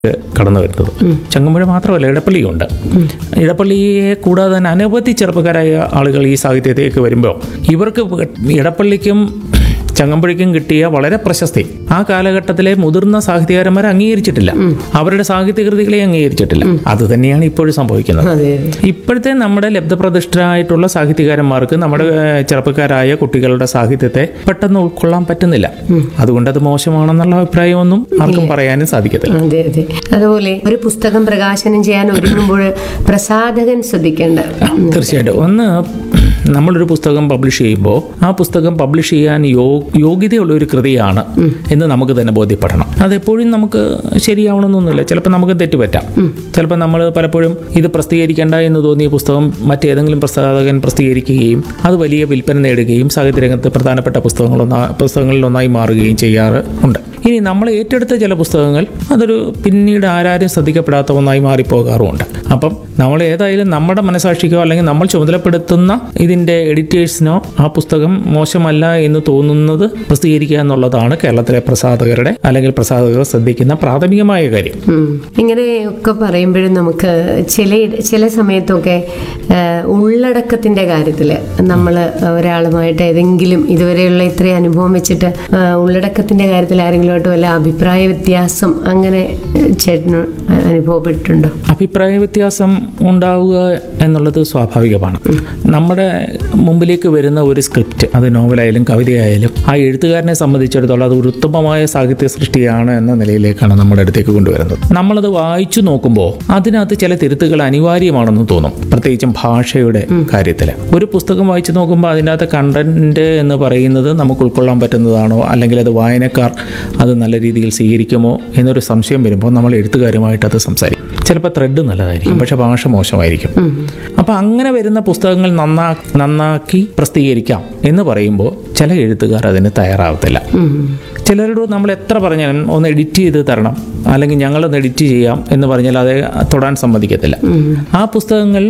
കടന്നു വരുന്നത് ചങ്ങമ്പുഴ മാത്രമല്ല ഇടപ്പള്ളിയുണ്ട് ഇടപ്പള്ളിയെ കൂടാതെ തന്നെ അനവധി ചെറുപ്പക്കാരായ ആളുകൾ ഈ സാഹിത്യത്തിലേക്ക് വരുമ്പോൾ ഇവർക്ക് ഇടപ്പള്ളിക്കും ചങ്ങമ്പുഴയ്ക്കും കിട്ടിയ വളരെ പ്രശസ്തി ആ കാലഘട്ടത്തിലെ മുതിർന്ന സാഹിത്യകാരന്മാരെ അംഗീകരിച്ചിട്ടില്ല അവരുടെ സാഹിത്യകൃതികളെ അംഗീകരിച്ചിട്ടില്ല അത് തന്നെയാണ് ഇപ്പോഴും സംഭവിക്കുന്നത് അതെ ഇപ്പോഴത്തെ നമ്മുടെ ലബ്ധപ്രതിഷ്ഠരായിട്ടുള്ള സാഹിത്യകാരന്മാർക്ക് നമ്മുടെ ഏഹ്, ചെറുപ്പക്കാരായ കുട്ടികളുടെ സാഹിത്യത്തെ പെട്ടെന്ന് ഉൾക്കൊള്ളാൻ പറ്റുന്നില്ല അതുകൊണ്ട് അത് മോശമാണെന്നുള്ള അഭിപ്രായമൊന്നും ആർക്കും പറയാനും സാധിക്കത്തില്ല അതെ അതെ അതുപോലെ ഒരു പുസ്തകം പ്രകാശനം ചെയ്യാൻ ഒരുങ്ങുമ്പോൾ പ്രസാധകൻ ശ്രദ്ധിക്കേണ്ട തീർച്ചയായിട്ടും ഒന്ന് നമ്മളൊരു പുസ്തകം പബ്ലിഷ് ചെയ്യുമ്പോൾ ആ പുസ്തകം പബ്ലിഷ് ചെയ്യാൻ യോ യോഗ്യതയുള്ള ഒരു കൃതിയാണ് എന്ന് നമുക്ക് തന്നെ ബോധ്യപ്പെടണം അതെപ്പോഴും നമുക്ക് ശരിയാവണമെന്നൊന്നുമില്ല ചിലപ്പോൾ നമുക്ക് തെറ്റുപറ്റാം ചിലപ്പോൾ നമ്മൾ പലപ്പോഴും ഇത് പ്രസിദ്ധീകരിക്കേണ്ട എന്ന് തോന്നിയ പുസ്തകം മറ്റേതെങ്കിലും പ്രസാധകൻ പ്രസിദ്ധീകരിക്കുകയും അത് വലിയ വിൽപ്പന നേടുകയും സാഹിത്യരംഗത്ത് പ്രധാനപ്പെട്ട പുസ്തകങ്ങളൊന്നാ പുസ്തകങ്ങളിലൊന്നായി മാറുകയും ചെയ്യാറ് ഉണ്ട് ഇനി നമ്മൾ ഏറ്റെടുത്ത ചില പുസ്തകങ്ങൾ അതൊരു പിന്നീട് ആരാരും ശ്രദ്ധിക്കപ്പെടാത്ത ഒന്നായി മാറിപ്പോകാറുമുണ്ട് അപ്പം നമ്മൾ ഏതായാലും നമ്മുടെ മനസാക്ഷിക്കോ അല്ലെങ്കിൽ നമ്മൾ ചുമതലപ്പെടുത്തുന്ന ഇതിൻ്റെ എഡിറ്റേഴ്സിനോ ആ പുസ്തകം മോശമല്ല എന്ന് തോന്നുന്നത് പ്രസിദ്ധീകരിക്കുക എന്നുള്ളതാണ് കേരളത്തിലെ പ്രസാധകരുടെ അല്ലെങ്കിൽ പ്രസാധകർ ശ്രദ്ധിക്കുന്ന പ്രാഥമികമായ കാര്യം ഉം. ഇങ്ങനെയൊക്കെ പറയുമ്പോഴും നമുക്ക് ചില ചില സമയത്തൊക്കെ ആ, ഉള്ളടക്കത്തിന്റെ കാര്യത്തിൽ നമ്മൾ ഒരാളുമായിട്ട് ഏതെങ്കിലും ഇതുവരെയുള്ള ഇത്രയും അനുഭവം വെച്ചിട്ട് ആ, ഉള്ളടക്കത്തിന്റെ കാര്യത്തിൽ ആരെങ്കിലുമായിട്ട് വല്ല അഭിപ്രായ വ്യത്യാസം അങ്ങനെ ചേട്ടന് അനുഭവപ്പെട്ടിട്ടുണ്ടോ അഭിപ്രായ വ്യത്യാസം ഉണ്ടാവുക എന്നുള്ളത് സ്വാഭാവികമാണ് നമ്മുടെ മുമ്പിലേക്ക് വരുന്ന ഒരു സ്ക്രിപ്റ്റ് അത് നോവലായാലും കവിതയായാലും ആ എഴുത്തുകാരനെ സംബന്ധിച്ചിടത്തോളം അത് ഒരു ഉത്തമമായ സാഹിത്യ സൃഷ്ടിയാണ് എന്ന നിലയിലേക്കാണ് നമ്മുടെ അടുത്തേക്ക് കൊണ്ടുവരുന്നത് നമ്മളത് വായിച്ചു നോക്കുമ്പോൾ അതിനകത്ത് ചില തിരുത്തുകൾ അനിവാര്യമാണെന്ന് തോന്നും പ്രത്യേകിച്ചും ഭാഷയുടെ കാര്യത്തിൽ ഒരു പുസ്തകം വായിച്ചു നോക്കുമ്പോൾ അതിനകത്ത് കണ്ടന്റ് എന്ന് പറയുന്നത് നമുക്ക് ഉൾക്കൊള്ളാൻ പറ്റുന്നതാണോ അല്ലെങ്കിൽ അത് വായനക്കാർ അത് നല്ല രീതിയിൽ സ്വീകരിക്കുമോ എന്നൊരു സംശയം വരുമ്പോൾ നമ്മൾ എഴുത്തുകാരുമായിട്ട് അത് സംസാരിക്കും ചിലപ്പോൾ ത്രെഡ് നല്ലതായിരിക്കും പക്ഷെ ഭാഷ മോശമായിരിക്കും അപ്പോൾ അങ്ങനെ വരുന്ന പുസ്തകങ്ങൾ നന്നാ നന്നാക്കി പ്രസിദ്ധീകരിക്കാം എന്ന് പറയുമ്പോൾ ചില എഴുത്തുകാർ അതിന് തയ്യാറാവത്തില്ല ചിലരോട് നമ്മൾ എത്ര പറഞ്ഞാലും ഒന്ന് എഡിറ്റ് ചെയ്ത് തരണം അല്ലെങ്കിൽ ഞങ്ങളൊന്ന് എഡിറ്റ് ചെയ്യാം എന്ന് പറഞ്ഞാൽ അത് തൊടാൻ സമ്മതിക്കത്തില്ല ആ പുസ്തകങ്ങൾ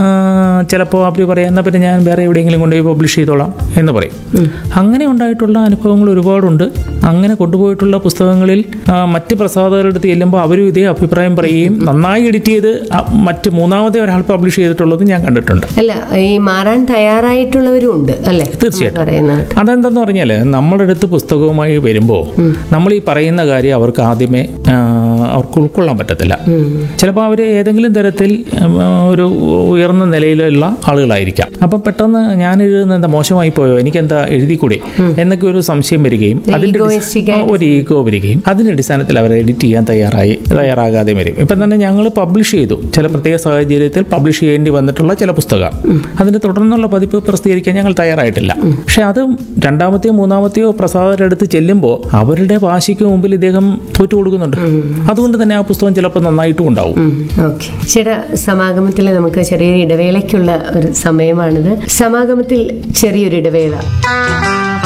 ചിലപ്പോൾ അവർ പറയാം എന്നാൽ പിന്നെ ഞാൻ വേറെ എവിടെയെങ്കിലും കൊണ്ടുപോയി പബ്ലിഷ് ചെയ്തോളാം എന്ന് പറയും അങ്ങനെ ഉണ്ടായിട്ടുള്ള അനുഭവങ്ങൾ ഒരുപാടുണ്ട് അങ്ങനെ കൊണ്ടുപോയിട്ടുള്ള പുസ്തകങ്ങളിൽ ആ, മറ്റ് പ്രസാധകരുടെ അടുത്ത് ചെല്ലുമ്പോൾ അവരും ഇതേ അഭിപ്രായം പറയുകയും നന്നായി എഡിറ്റ് ചെയ്ത് ആ മറ്റ് മൂന്നാമത്തെ ഒരാൾ പബ്ലിഷ് ചെയ്തിട്ടുള്ളത് ഞാൻ കണ്ടിട്ടുണ്ട് അല്ല ഈ മാറാൻ തയ്യാറായിട്ടുള്ളവരും ഉണ്ട് അല്ലേ തീർച്ചയായിട്ടും. പറയുന്നത് അതെന്തെന്ന് പറഞ്ഞാൽ നമ്മുടെ അടുത്ത് പുസ്തകവുമായി വരുമ്പോൾ നമ്മൾ ഈ പറയുന്ന കാര്യം അവർക്ക് ആദ്യമേ ആ, അവർക്ക് ഉൾക്കൊള്ളാൻ പറ്റത്തില്ല ചിലപ്പോൾ അവർ ഏതെങ്കിലും തരത്തിൽ ഉം, ഒരു ഉയർന്ന നിലയിലുള്ള ആളുകളായിരിക്കാം അപ്പം പെട്ടെന്ന് ഞാൻ എഴുതുന്നത് എന്താ മോശമായി പോയോ എനിക്കെന്താ എഴുതിക്കൂടെ എന്നൊക്കെ ഒരു സംശയം വരികയും അതിൻ്റെ Egoistic ആ, ഒരു ഈഗോ വരികയും അതിൻ്റെ അടിസ്ഥാനത്തിൽ അവർ എഡിറ്റ് ചെയ്യാൻ തയ്യാറായി തയ്യാറാകാതെ വരും ഇപ്പം തന്നെ ഞങ്ങൾ പബ്ലിഷ് ചെയ്തു ചില പ്രത്യേക സാഹചര്യത്തിൽ പബ്ലിഷ് ചെയ്യേണ്ടി വന്നിട്ടുള്ള ചില പുസ്തകം അതിന് തുടർന്നുള്ള പതിപ്പ് പ്രസിദ്ധീകരിക്കാൻ ഞങ്ങൾ തയ്യാറായിട്ടില്ല പക്ഷെ അത് രണ്ടാമത്തെയോ മൂന്നാമത്തെയോ പ്രസാദരുടെ അടുത്ത് ചെല്ലുമ്പോൾ അവരുടെ വാശിക്ക് മുമ്പിൽ ഇദ്ദേഹം തോറ്റു കൊടുക്കുന്നുണ്ട് അതുകൊണ്ട് തന്നെ ആ പുസ്തകം ചിലപ്പോൾ നന്നായിട്ടും ഉണ്ടാവും ഓക്കെ ചേട്ടാ സമാഗമത്തിൽ നമുക്ക് ചെറിയൊരു ഇടവേളയ്ക്കുള്ള ഒരു സമയമാണിത് സമാഗമത്തിൽ ചെറിയൊരു ഇടവേള